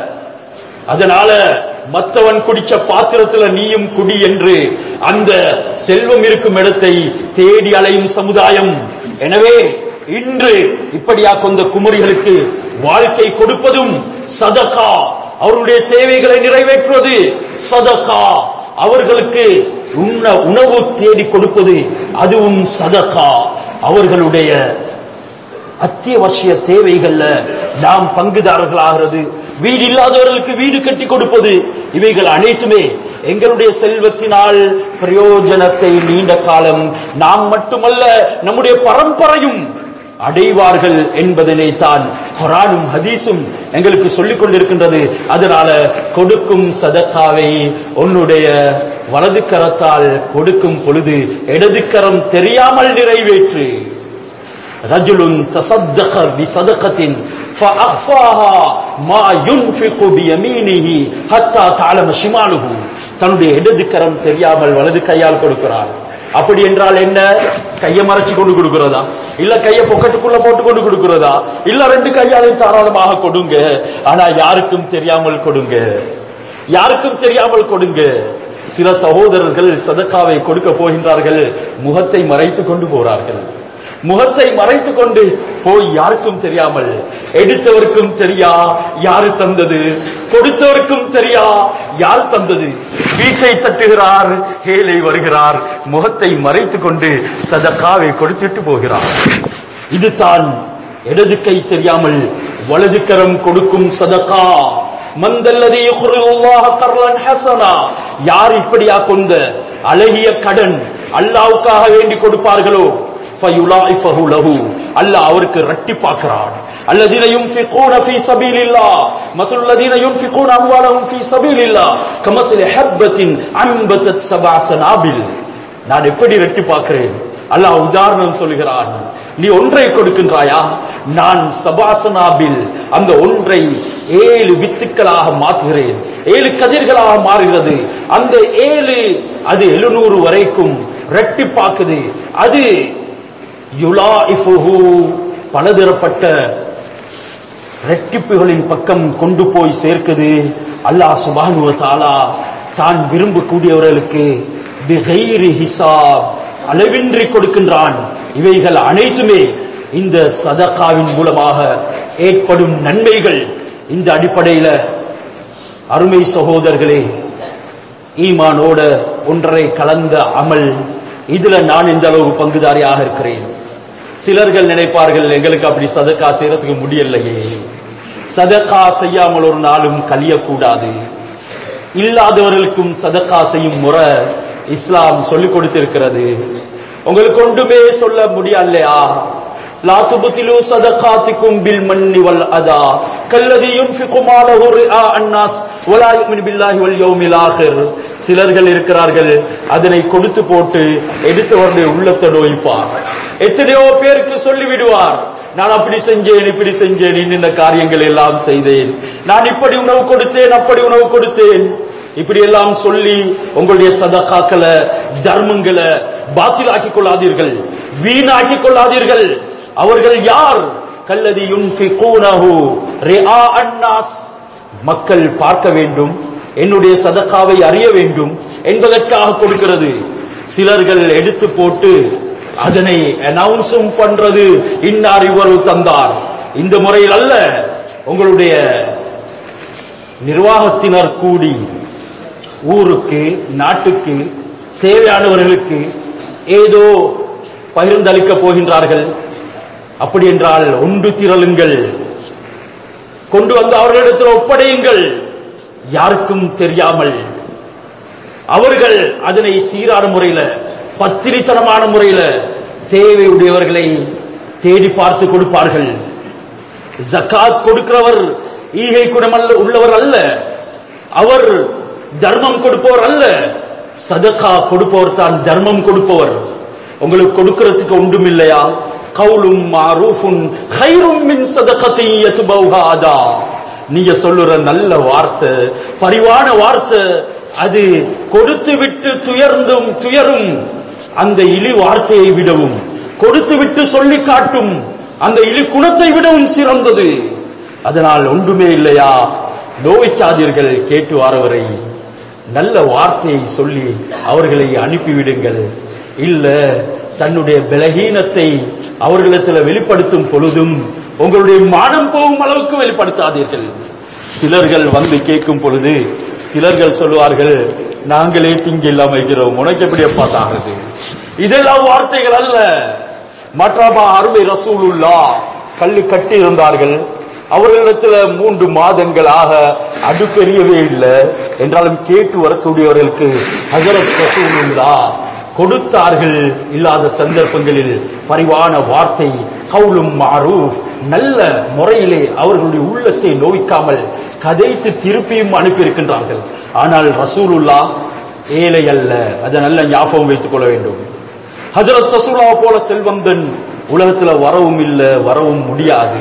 அதனால மத்தவன் குடிச்ச பாத்திரத்துல நீயும் குடி என்று அந்த செல்வம் இருக்கும் இடத்தை தேடி அலையும் சமுதாயம் எனவே இன்று இப்படியா கொண்ட குமரிகளுக்கு வாழ்க்கை கொடுப்பதும் சதகா அவருடைய தேவைகளை நிறைவேற்றுவது சதகா அவர்களுக்கு உண்ண உணவு தேடி கொடுப்பது அதுவும் சதகா அவர்களுடைய அத்தியாவசிய தேவைகள்ல நாம் பங்குதாரர்களாகிறது வீடு இல்லாதவர்களுக்கு வீடு கட்டி கொடுப்பது இவைகள் அனைத்துமே எங்களுடைய செல்வத்தினால் பிரயோஜனத்தை நீண்ட காலம் நாம் மட்டுமல்ல நம்முடைய பரம்பரையும் அடைவார்கள் என்பதனை தான் குரானும் ஹதீஸும் எங்களுக்கு சொல்லிக் கொண்டிருக்கின்றது அதனால கொடுக்கும் சதக்காவை உன்னுடைய வலது கரத்தால் கொடுக்கும் பொழுது இடது கரம் தெரியாமல் நிறைவேற்று ரஜுலுன் தசத்தக பிசதகத்தின் فأخفاها ما ينفق بيمينه حتى تعلم شماله தன்னுடைய இடது கரம் தெரியாமல் வலது கையால் கொடுக்கிறார் அப்படி என்றால் என்ன கையை மறைச்சு கொண்டு கொடுக்கிறதா இல்ல கையை பொக்கெட்டுக்குள்ள போட்டு கொண்டு கொடுக்கிறதா இல்ல ரெண்டு கையாலையும் தாராளமாக கொடுங்க ஆனா யாருக்கும் தெரியாமல் கொடுங்க யாருக்கும் தெரியாமல் கொடுங்க சில சகோதரர்கள் சதக்காவை கொடுக்க போகின்றார்கள் முகத்தை மறைத்து கொண்டு போறார்கள் முகத்தை மறைத்துக் கொண்டு போய் யாருக்கும் தெரியாமல் எடுத்தவருக்கும் தெரியா யாரு தந்தது கொடுத்தவருக்கும் தெரியா யார் தந்தது வீட்டை தட்டுகிறார் ஏழை வருகிறார் முகத்தை மறைத்துக் கொண்டு சதக்காவை கொடுத்துட்டு போகிறார் இதுதான் இடது கை தெரியாமல் வலது கரம் கொடுக்கும் சதகா மந்தல்லதி யுக்ரிதுல்லாஹ கர்லன் ஹஸனா யார் இப்படியா கொண்ட அழகிய கடன் அல்லாஹ்வுக்காக வேண்டி கொடுப்பார்களோ ஃபயுலாயிஃபஹு லஹு அல்லாஹ் அவருக்கு இரட்டிப்பாக்குறான் الذين ينفقون في سبيل الله مثل الذين ينفقون اموالهم في سبيل الله كمثل حبة انبتت سبع سنابل நான் எப்படி இரட்டிப்பாக்குறேன் அல்லாஹ் உதாரணம் சொல்கிறான் நீ ஒன்றை கொடுக்கின்றாயா நான் சபாசனாபில் அந்த ஒன்றை ஏழு வித்துக்களாக மாற்றுகிறேன் ஏழு கதிர்களாக மாறுகிறது அந்த ஏழு அது எழுநூறு வரைக்கும் ரெட்டிப்பாக்குது அது யுலாஇஃபுஹு பலதரப்பட்ட ரெட்டிப்புகளின் பக்கம் கொண்டு போய் சேர்க்குது அல்லாஹ் சுபானுவ தாலா தான் விரும்பக்கூடியவர்களுக்கு பிகைரி ஹிசாப் அளவின்றி கொடுக்கின்றான் இவைகள் அனைத்துமே இந்த சதகாவின் மூலமாக ஏற்படும் நன்மைகள் இந்த அடிப்படையில அருமை சகோதரர்களே ஈமானோட ஒன்றரை கலந்த அமல் இதுல நான் இந்த அளவு பங்குதாரியாக இருக்கிறேன் சிலர்கள் நினைப்பார்கள் எங்களுக்கு அப்படி சதக்கா செய்யறதுக்கு முடியலையே சதக்கா செய்யாமல் ஒரு நாளும் கழியக்கூடாது இல்லாதவர்களுக்கும் சதக்கா செய்யும் முறை இஸ்லாம் சொல்லிக் கொடுத்திருக்கிறது உங்களுக்கு ஒன்றுமே சொல்ல முடியலையா லா துபத்திலு சதகாத்திக்கும் பில் மன்னி வல் அதா கல்லதி யுன்ஃபிகு மாலஹு ரிஆ அன்னாஸ் வலா யுமினு பில்லாஹி வல் யௌமில் ஆகிர் சிலர்கள் இருக்கிறார்கள் அதனை கொடுத்து போட்டு எடுத்தவருடைய உள்ளத்தை நோய்ப்பார் எத்தனையோ பேருக்கு சொல்லி விடுவார் நான் அப்படி செஞ்சேன் இப்படி செஞ்சேன் இந்த காரியங்கள் எல்லாம் செய்தேன் நான் இப்படி உணவு கொடுத்தேன் அப்படி உணவு கொடுத்தேன் இப்படி எல்லாம் சொல்லி உங்களுடைய சதகாக்களை தர்மங்களை பாத்திலாக்கிக் கொள்ளாதீர்கள் வீணாக்கிக் கொள்ளாதீர்கள் அவர்கள் யார் கல்லதி யுன்ஃபிகூனஹு ரிஆ அன்னாஸ் மக்கள் பார்க்க வேண்டும் என்னுடைய சதக்காவை அறிய வேண்டும் என்பதற்காக கொடுக்கிறது சிலர்கள் எடுத்து போட்டு அதனை அனௌன்ஸும் பண்றது இன்னார் இவ்வளவு தந்தார் இந்த முறையில் அல்ல உங்களுடைய நிர்வாகத்தினர் கூடி ஊருக்கு நாட்டுக்கு தேவையானவர்களுக்கு ஏதோ பகிர்ந்தளிக்கப் போகின்றார்கள் அப்படி என்றால் ஒன்று திரளுங்கள் கொண்டு வந்து அவர்களிடத்தில் ஒப்படையுங்கள் யாருக்கும் தெரியாமல் அவர்கள் அதனை சீரான முறையில பத்திரித்தனமான முறையில தேவையுடையவர்களை தேடி பார்த்து கொடுப்பார்கள் ஜக்காத் கொடுக்கிறவர் ஈகை குணமல்ல உள்ளவர் அல்ல அவர் தர்மம் கொடுப்பவர் அல்ல சதகா கொடுப்பவர் தான் தர்மம் கொடுப்பவர் உங்களுக்கு கொடுக்கிறதுக்கு ஒன்றும் இல்லையா கவுலும் மாரூஃபுன் ஹைரும் மின் சதகத்தை யத்பௌஹாதா நீங்க சொல்லுற நல்ல வார்த்தை பரிவான வார்த்தை அது கொடுத்து விட்டு துயர்ந்தும் துயரும் அந்த இழி வார்த்தையை விடவும் கொடுத்து விட்டு சொல்லி காட்டும் அந்த இழி குணத்தை விடவும் சிறந்தது அதனால் ஒன்றுமே இல்லையா நோய்க்காதீர்கள் கேட்டு வாரவரை நல்ல வார்த்தையை சொல்லி அவர்களை அனுப்பிவிடுங்கள் இல்ல தன்னுடைய பலகீனத்தை அவர்களிடத்தில் வெளிப்படுத்தும் பொழுதும் உங்களுடைய மானம் போகும் அளவுக்கு வெளிப்படுத்தாதீர்கள் சிலர்கள் வந்து கேட்கும் பொழுது சிலர்கள் சொல்லுவார்கள் நாங்களே திங்க இல்லாம இருக்கிறோம் உனக்கு எப்படி பார்த்தாகிறது இதெல்லாம் வார்த்தைகள் அல்ல மற்றபா அருமை ரசூலுல்லா கல்லு கட்டி இருந்தார்கள் அவர்களிடத்துல மூன்று மாதங்களாக அடுப்பெரியவே இல்லை என்றாலும் கேட்டு வரக்கூடியவர்களுக்கு ஹசரத் ரசூலுல்லா கொடுத்தார்கள் இல்லாத சந்தர்ப்பங்களில் பரிவான வார்த்தை கவுலும் மாரூஃப் நல்ல முறையிலே அவர்களுடைய உள்ளத்தை நோய்க்காமல் கதைத்து திருப்பியும் அனுப்பியிருக்கின்றார்கள் ஆனால் ரசூலுல்லா ஏழை அல்ல அதை நல்ல ஞாபகம் வைத்துக் கொள்ள வேண்டும் ஹஜரத் ரசூலா போல செல்வந்தன் உலகத்துல வரவும் இல்லை வரவும் முடியாது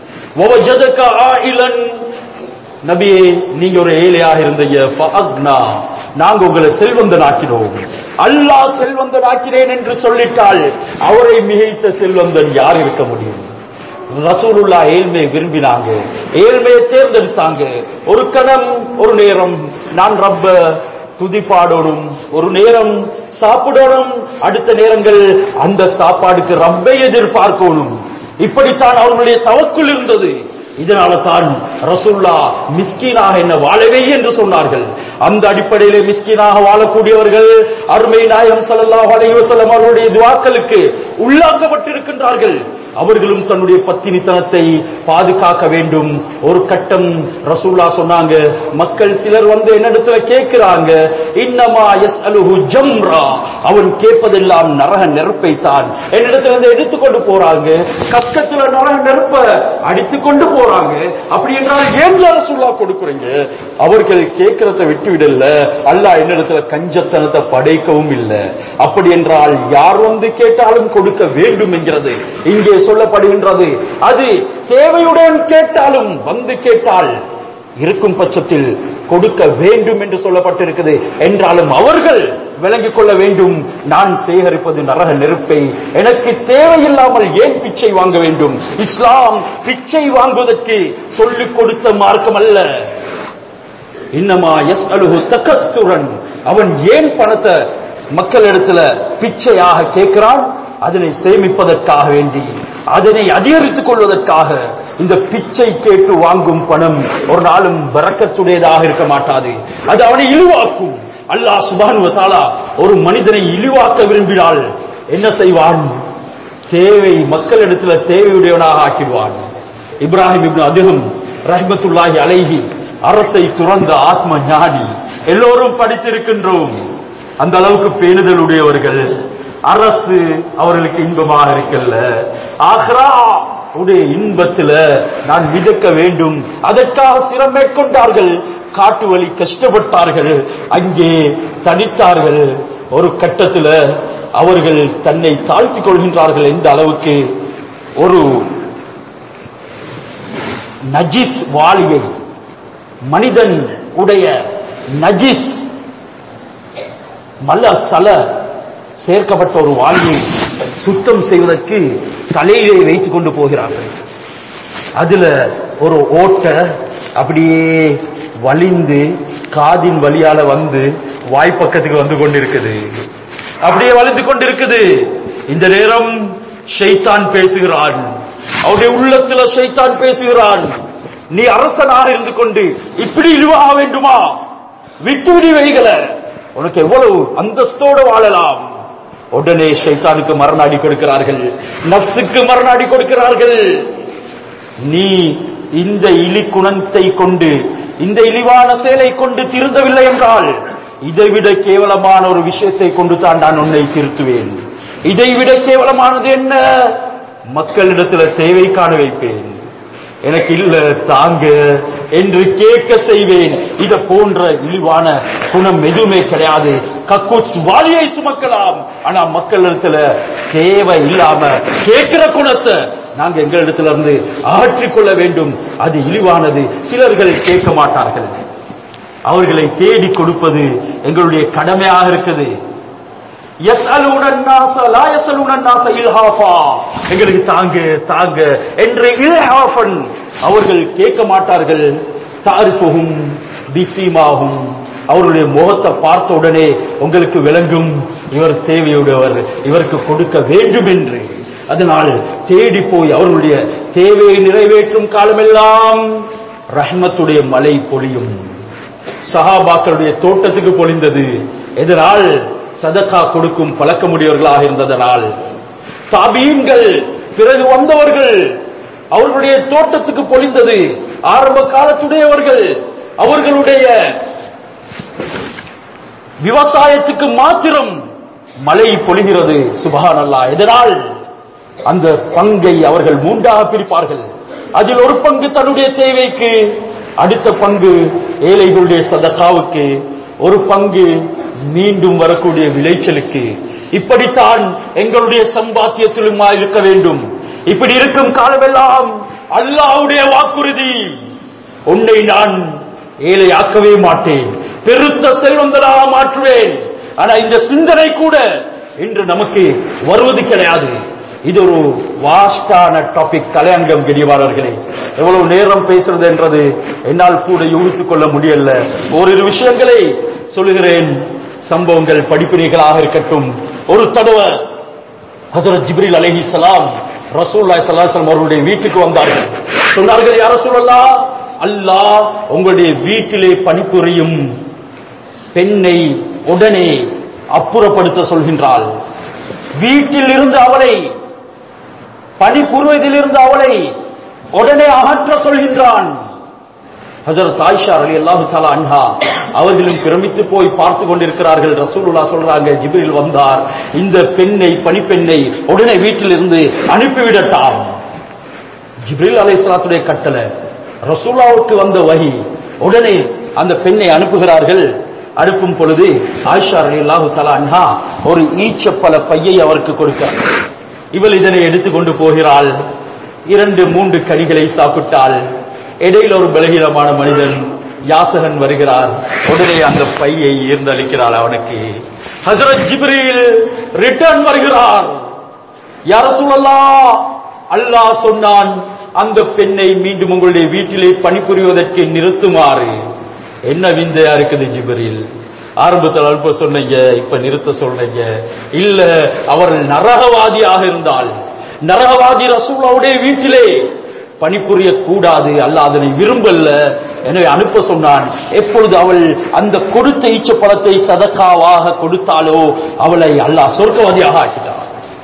வவஜதக ஆயிலன் நபியே நீங்க ஒரு ஏழையாக இருந்தீங்க ஃபஅக்னா நாங்க உங்களை செல்வந்தன் ஆக்கினோம் அல்லாஹ் செல்வந்தன் ஆக்கினேன் என்று சொல்லிட்டால் அவரை மிகைத்த செல்வந்தன் யார் இருக்க முடியும் ரசூலுல்லா ஏழ்மையை விரும்பினாங்க ஏழ்மையை தேர்ந்தெடுத்தாங்க ஒரு கணம் ஒரு நேரம் நான் ரப்ப துதிப்பாடோடும் ஒரு நேரம் சாப்பிடணும் அடுத்த நேரங்கள் அந்த சாப்பாடுக்கு ரப்பை எதிர்பார்க்கணும் இப்படித்தான் அவர்களுடைய தவக்குள் இருந்தது இதனால தான் ரசூல்லா மிஸ்கீனாக என்ன வாழவே என்று சொன்னார்கள் அந்த அடிப்படையிலே மிஸ்கீனாக வாழக்கூடியவர்கள் அருமை நாயகம் ஸல்லல்லாஹு அலைஹி வஸல்லம் அவருடைய துவாக்களுக்கு உள்ளாக்கப்பட்டிருக்கின்றார்கள் அவர்களும் தன்னுடைய பத்தினித்தனத்தை பாதுகாக்க வேண்டும் ஒரு கட்டம் ரசூல்லா சொன்னாங்க மக்கள் சிலர் வந்து என்னிடத்துல கேட்கிறாங்க இன்னமா எஸ் அலுஹு ஜம்ரா அவன் கேட்பதெல்லாம் நரக நெருப்பை தான் என்னிடத்துல இருந்து எடுத்துக்கொண்டு போறாங்க கஷ்டத்துல நரக நெருப்ப அடித்துக் கொண்டு போறாங்க அப்படி என்றால் ஏன் ரசூல்லா கொடுக்குறீங்க அவர்கள் கேட்கறத விட்டு விடல அல்லாஹ் என்னிடத்துல கஞ்சத்தனத்தை படைக்கவும் இல்லை அப்படி என்றால் யார் வந்து கேட்டாலும் கொடுக்க வேண்டும் என்கிறது இங்கே சொல்லப்படுகின்றது அது தேவையுடன் கேட்டாலும் வந்து கேட்டால் இருக்கும் பட்சத்தில் கொடுக்க வேண்டும் என்று சொல்லப்பட்டிருக்குது என்றாலும் அவர்கள் விளங்கிக் கொள்ள வேண்டும் நான் சேகரிப்பது நரக நெருப்பை எனக்கு தேவையில்லாமல் ஏன் பிச்சை வாங்க வேண்டும் இஸ்லாம் பிச்சை வாங்குவதற்கு சொல்லிக் கொடுத்த மார்க்கம் அல்ல இன்னமா எஸ் அலுகு தக்கத்துடன் அவன் ஏன் பணத்தை மக்களிடத்துல பிச்சையாக கேட்கிறான் அதனை சேமிப்பதற்காக வேண்டி அதனை அதிகரித்துக் கொள்வதற்காக இந்த பிச்சை கேட்டு வாங்கும் பணம் ஒரு நாளும் வரக்கத்துடையதாக இருக்க மாட்டாது அது அவனை இழிவாக்கும் அல்லாஹ் சுபானு தாலா ஒரு மனிதனை இழிவாக்க விரும்பினால் என்ன செய்வான் தேவை மக்களிடத்துல தேவையுடையவனாக ஆக்கிடுவான் இப்ராஹிம் இப்னு அதிகம் ரஹ்மத்துல்லாஹி அலைஹி அரசை துறந்த ஆத்ம ஞானி எல்லோரும் படித்திருக்கின்றோம் அந்த அளவுக்கு பேணுதல் உடையவர்கள் அரசு அவர்களுக்கு இன்பமாக இருக்கல்ல ஆக்ரா உடைய இன்பத்துல நான் மிதக்க வேண்டும் அதற்காக சிரம் மேற்கொண்டார்கள் காட்டு வழி கஷ்டப்பட்டார்கள் அங்கே தனித்தார்கள் ஒரு கட்டத்துல அவர்கள் தன்னை தாழ்த்திக் கொள்கின்றார்கள் எந்த அளவுக்கு ஒரு நஜிஸ் வாளியை மனிதன் உடைய நஜிஸ் மல சல சேர்க்கப்பட்ட ஒரு வாளியை சுத்தம் செய்வதற்கு தலையிலே வைத்துக் கொண்டு போகிறார்கள் அதுல ஒரு ஓட்டை அப்படியே வலிந்து காதின் வழியால வந்து வாய்ப்பக்கத்துக்கு வந்து கொண்டிருக்குது அப்படியே வலிந்து கொண்டிருக்குது இந்த நேரம் ஷைத்தான் பேசுகிறான் அவருடைய உள்ளத்துல ஷைத்தான் பேசுகிறான் நீ அரசனாக இருந்து கொண்டு இப்படி இழிவாக வேண்டுமா விட்டு விடி வைகளை உனக்கு எவ்வளவு அந்தஸ்தோடு வாழலாம் உடனே ஷைத்தானுக்கு மரணாடி கொடுக்கிறார்கள் நப்சுக்கு மரணாடி கொடுக்கிறார்கள் நீ இந்த இலி குணத்தை கொண்டு இந்த இழிவான செயலை கொண்டு திருந்தவில்லை என்றால் இதைவிட கேவலமான ஒரு விஷயத்தை கொண்டு தான் நான் உன்னை திருத்துவேன் இதைவிட கேவலமானது என்ன மக்களிடத்துல தேவை காண வைப்பேன் எனக்கு இல்ல தாங்க என்று கேட்க செய்வேன் இத போன்ற இழிவான குணம் எதுவுமே கிடையாது கக்கூஸ் வாலியை சுமக்கலாம் ஆனா மக்களிடத்துல தேவை இல்லாம கேட்கிற குணத்தை நாங்க எங்களிடத்துல இருந்து ஆற்றிக்கொள்ள வேண்டும் அது இழிவானது சிலர்கள் கேட்க மாட்டார்கள் அவர்களை தேடி கொடுப்பது எங்களுடைய கடமையாக இருக்குது يسألون الناس لا يسألون الناس إلهافا எங்களுக்கு தாங்க தாங்க என்று இல்ஹாஃபன் அவர்கள் கேட்க மாட்டார்கள் தாரிஃபுஹும் பிசீமாகும் அவருடைய முகத்தை பார்த்த உடனே உங்களுக்கு விளங்கும் இவர் தேவையுடையவர் இவருக்கு கொடுக்க வேண்டும் என்று அதனால் தேடி போய் அவர்களுடைய தேவையை நிறைவேற்றும் காலமெல்லாம் ரஹ்மத்துடைய மழை பொழியும் சஹாபாக்களுடைய தோட்டத்துக்கு பொழிந்தது எதனால் சதக்கா கொடுக்கும் பழக்கமுடையவர்களாக இருந்ததனால் தாபீன்கள் பிறகு வந்தவர்கள் அவர்களுடைய தோட்டத்துக்கு பொழிந்தது ஆரம்ப காலத்துடையவர்கள் அவர்களுடைய விவசாயத்துக்கு மாத்திரம் மழை பொழிகிறது சுபஹான் அல்லா எதனால் அந்த பங்கை அவர்கள் மூன்றாக பிரிப்பார்கள் அதில் ஒரு பங்கு தன்னுடைய தேவைக்கு அடுத்த பங்கு ஏழைகளுடைய சதகாவுக்கு ஒரு பங்கு மீண்டும் வரக்கூடிய விளைச்சலுக்கு இப்படித்தான் எங்களுடைய சம்பாத்தியத்திலுமா இருக்க வேண்டும் இப்படி இருக்கும் காலமெல்லாம் அல்லாவுடைய வாக்குறுதி உன்னை நான் ஏழையாக்கவே மாட்டேன் பெருத்த செல்வங்களாக மாற்றுவேன் ஆனா இந்த சிந்தனை கூட இன்று நமக்கு வருவது கிடையாது இது ஒரு வாஸ்டான டாபிக் கலையங்கம் கெடிவாரர்களே எவ்வளவு நேரம் பேசுறது என்றது என்னால் கூட யூகித்துக் கொள்ள முடியல ஓரிரு விஷயங்களை சொல்லுகிறேன் சம்பவங்கள் படிப்பினைகளாக இருக்கட்டும் ஒரு தடவை ஹசரத் ஜிப்ரில் அலைஹி சலாம் ரசூல்லாய் சல்லாஹம் அவர்களுடைய வீட்டுக்கு வந்தார்கள் சொன்னார்கள் யார சொல்லலா அல்லாஹ் உங்களுடைய வீட்டிலே பணிபுரியும் பெண்ணை உடனே அப்புறப்படுத்த சொல்கின்றாள் வீட்டில் இருந்து அவளை பணிபுரிவதிலிருந்து அவளை உடனே அகற்ற சொல்கின்றான் ஹசரத் ஆயிஷா அலி அல்லாஹு தாலா அன்ஹா அவர்களும் பிரமித்து போய் பார்த்து கொண்டிருக்கிறார்கள் ரசூலுல்லா சொல்றாங்க ஜிப்ரில் வந்தார் இந்த பெண்ணை பணிப்பெண்ணை உடனே வீட்டில் இருந்து அனுப்பிவிடட்டாம் ஜிப்ரில் அலைஹிஸ்ஸலாத்துடைய கட்டளை ரசூலாவுக்கு வந்த வகி உடனே அந்த பெண்ணை அனுப்புகிறார்கள் அனுப்பும் பொழுது ஆயிஷா அலி அல்லாஹு தாலா அன்ஹா ஒரு ஈச்சப்பல பையை அவருக்கு கொடுக்கிறார் இவள் இதனை எடுத்துக்கொண்டு போகிறாள் இரண்டு மூன்று கடிகளை சாப்பிட்டாள் இடையில் ஒரு பலகீனமான மனிதன் யாசகன் வருகிறார் உடனே அந்த பையை ஈர்ந்தளிக்கிறாள் அவனுக்கு ஹசரத் ஜிப்ரீல் ரிட்டர்ன் வருகிறார் யார சொல்லலாம் அல்லாஹ் சொன்னான் அந்த பெண்ணை மீண்டும் உங்களுடைய வீட்டிலே பணிபுரிவதற்கு நிறுத்துமாறு என்ன விந்தையா இருக்குது ஜிப்ரீல் ஆரம்பத்தில் அனுப்ப சொன்னீங்க இப்ப நிறுத்த சொல்றீங்க இல்ல அவர் நரகவாதியாக இருந்தால் நரகவாதி ரசூலாவுடைய வீட்டிலே பணிபுரிய கூடாது அல்ல அதனை விரும்பல்ல எனவே அனுப்ப சொன்னான் எப்பொழுது அவள் அந்த கொடுத்த ஈச்ச பழத்தை சதக்காவாக கொடுத்தாலோ அவளை அல்லாஹ் சொர்க்கவாதியாக ஆக்கிட்டான்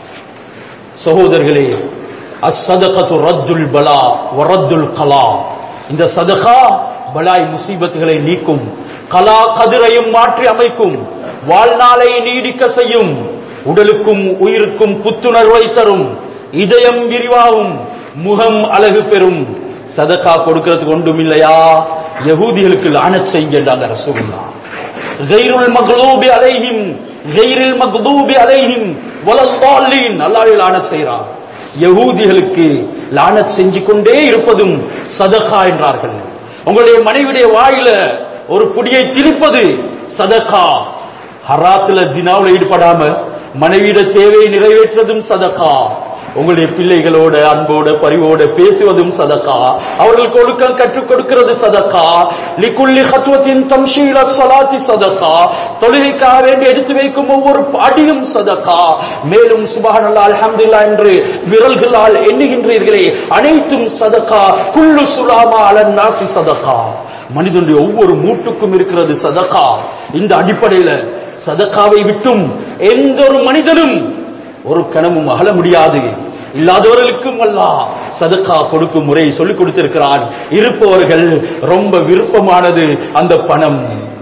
சகோதரர்களே அசதகத்து ரத்துல் பலா வரத்துல் கலா இந்த சதகா பலாய் முசீபத்துகளை நீக்கும் கலா கதிரையும் மாற்றி அமைக்கும் வாழ்நாளை நீடிக்க செய்யும் உடலுக்கும் உயிருக்கும் புத்துணர்வை தரும் இதயம் விரிவாகும் முகம் அழகு பெறும் சதகா கொடுக்கிறதுக்கு ஒன்றும் இல்லையா யகூதிகளுக்கு லானத் செய்கின்றாங்க ரசூலுல்லா கைருல் மக்லூபி அலைஹிம் கைரில் மக்தூபி அலைஹிம் வலல்லாலின் அல்லாஹ்வை லானத் செய்றான் யகூதிகளுக்கு லானத் செஞ்சு கொண்டே இருப்பதும் சதகா என்றார்கள் உங்களுடைய மனைவிடைய வாயில ஒரு புடியை திணிப்பது சதகா ஹராத்துல ஜினாவுல ஈடுபடாம மனைவியிட தேவையை நிறைவேற்றுவதும் சதகா உங்களுடைய பிள்ளைகளோட அன்போட பரிவோட பேசுவதும் சதக்கா அவர்களுக்கு ஒழுக்கம் கற்றுக் கொடுக்கிறது சதக்கா லிக்குள்ளி ஹத்துவத்தின் தம்ஷீல சலாத்தி சதக்கா தொழுகைக்காக வேண்டி எடுத்து வைக்கும் ஒவ்வொரு அடியும் சதக்கா மேலும் சுபஹானல்லா அல்ஹம்துலில்லா என்று விரல்களால் எண்ணுகின்றீர்களே அனைத்தும் சதக்கா குல்லு சுலாமா அலன் நாசி சதக்கா மனிதனுடைய ஒவ்வொரு மூட்டுக்கும் இருக்கிறது சதக்கா இந்த அடிப்படையில சதக்காவை விட்டும் எந்த ஒரு மனிதனும் ஒரு கணமும் அகல முடியாது இல்லாதவர்களுக்கும் அல்லாஹ் சதக்கா கொடுக்கும் முறை சொல்லிக் கொடுத்திருக்கிறான் இருப்பவர்கள் ரொம்ப விருப்பமானது அந்த பணம்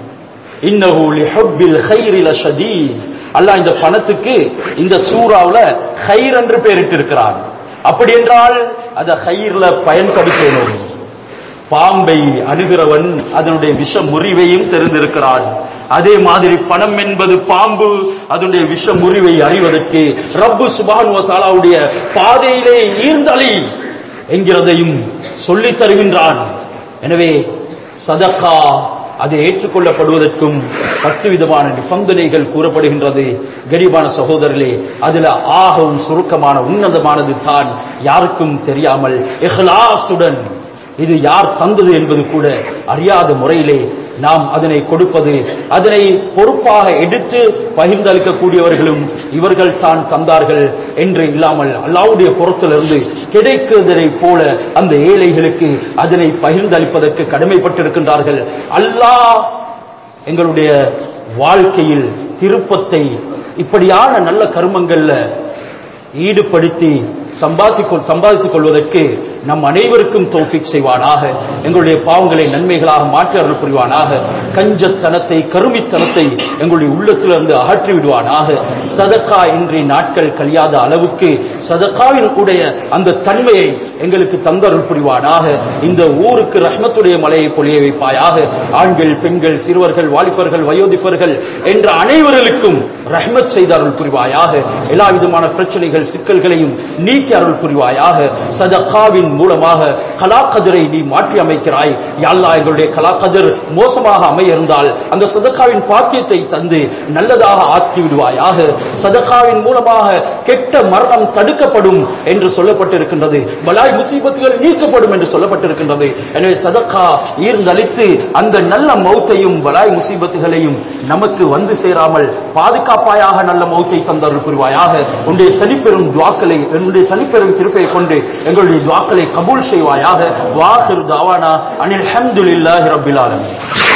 இன்னஹு லிஹுப்பில் கைரி லஷதீத் அல்லாஹ் இந்த பணத்துக்கு இந்த சூறாவுல ஹைர் என்று பெயரிட்டிருக்கிறான் அப்படி என்றால் அத ஹைர்ல பயன்படுத்தணும் பாம்பை அணுகிறவன் அதனுடைய விஷ முறிவையும் தெரிந்திருக்கிறான் அதே மாதிரி பணம் என்பது பாம்பு அதனுடைய விஷ முறிவை அறிவதற்கு ரப்பு சுபானுவ தாலாவுடைய பாதையிலே ஈர்ந்தளி என்கிறதையும் சொல்லித் தருகின்றான் எனவே சதக்கா அது ஏற்றுக்கொள்ளப்படுவதற்கும் பத்து விதமான நிபந்தனைகள் கூறப்படுகின்றது கரிபான சகோதரர்களே அதுல ஆகவும் சுருக்கமான உன்னதமானது தான் யாருக்கும் தெரியாமல் இஹ்லாசுடன் இது யார் தந்தது என்பது கூட அறியாத முறையிலே நாம் அதனை கொடுப்பது அதனை பொறுப்பாக எடுத்து பகிர்ந்தளிக்கக்கூடியவர்களும் இவர்கள் தான் தந்தார்கள் என்று இல்லாமல் அல்லாவுடைய புறத்திலிருந்து கிடைக்கிறதை போல அந்த ஏழைகளுக்கு அதனை பகிர்ந்தளிப்பதற்கு கடமைப்பட்டிருக்கின்றார்கள் அல்லாஹ் எங்களுடைய வாழ்க்கையில் திருப்பத்தை இப்படியான நல்ல கர்மங்கள்ல ஈடுபடுத்தி சம்பாதித்துக் சம்பாதித்துக் கொள்வதற்கு நம் அனைவருக்கும் தௌஃபிக் செய்வானாக எங்களுடைய பாவங்களை நன்மைகளாக மாற்றி அருள் புரிவானாக கஞ்சத்தனத்தை கருமித்தனத்தை எங்களுடைய உள்ளத்திலிருந்து அகற்றி விடுவானாக சதக்கா இன்றி நாட்கள் கழியாத அளவுக்கு சதக்காவின் உடைய அந்த தன்மையை எங்களுக்கு தந்தருள் புரிவானாக இந்த ஊருக்கு ரஹ்மத்துடைய மலையை பொழிய வைப்பாயாக ஆண்கள் பெண்கள் சிறுவர்கள் வாலிபர்கள் வயோதிபர்கள் என்ற அனைவர்களுக்கும் ரஹ்மத் செய்த அருள் புரிவாயாக எல்லா விதமான பிரச்சனைகள் சிக்கல்களையும் நீக்கி அருள் புரிவாயாக சதக்காவின் சதக்காவின் மூலமாக கலாக்கதிரை நீ மாற்றி அமைக்கிறாய் யாழ்லா எங்களுடைய கலாக்கதிர் மோசமாக அமைய இருந்தால் அந்த சதக்காவின் பாக்கியத்தை தந்து நல்லதாக ஆக்கி விடுவாயாக சதக்காவின் மூலமாக கெட்ட மரணம் தடுக்கப்படும் என்று சொல்லப்பட்டிருக்கின்றது பலாய் முசீபத்துகள் நீக்கப்படும் என்று சொல்லப்பட்டிருக்கின்றது எனவே சதக்கா ஈர்ந்தளித்து அந்த நல்ல மௌத்தையும் பலாய் முசீபத்துகளையும் நமக்கு வந்து சேராமல் பாதுகாப்பாயாக நல்ல மௌத்தை தந்தருள் புரிவாயாக உன்னுடைய தனிப்பெரும் துவாக்களை என்னுடைய தனிப்பெரும் திருப்பை கொண்டு எங்களுடைய துவாக்களை கபூல் செய்வாயாக வாஹிர் தாவானா அனில் ஹம்துலில்லாஹி ரப்பில் ஆலமீன்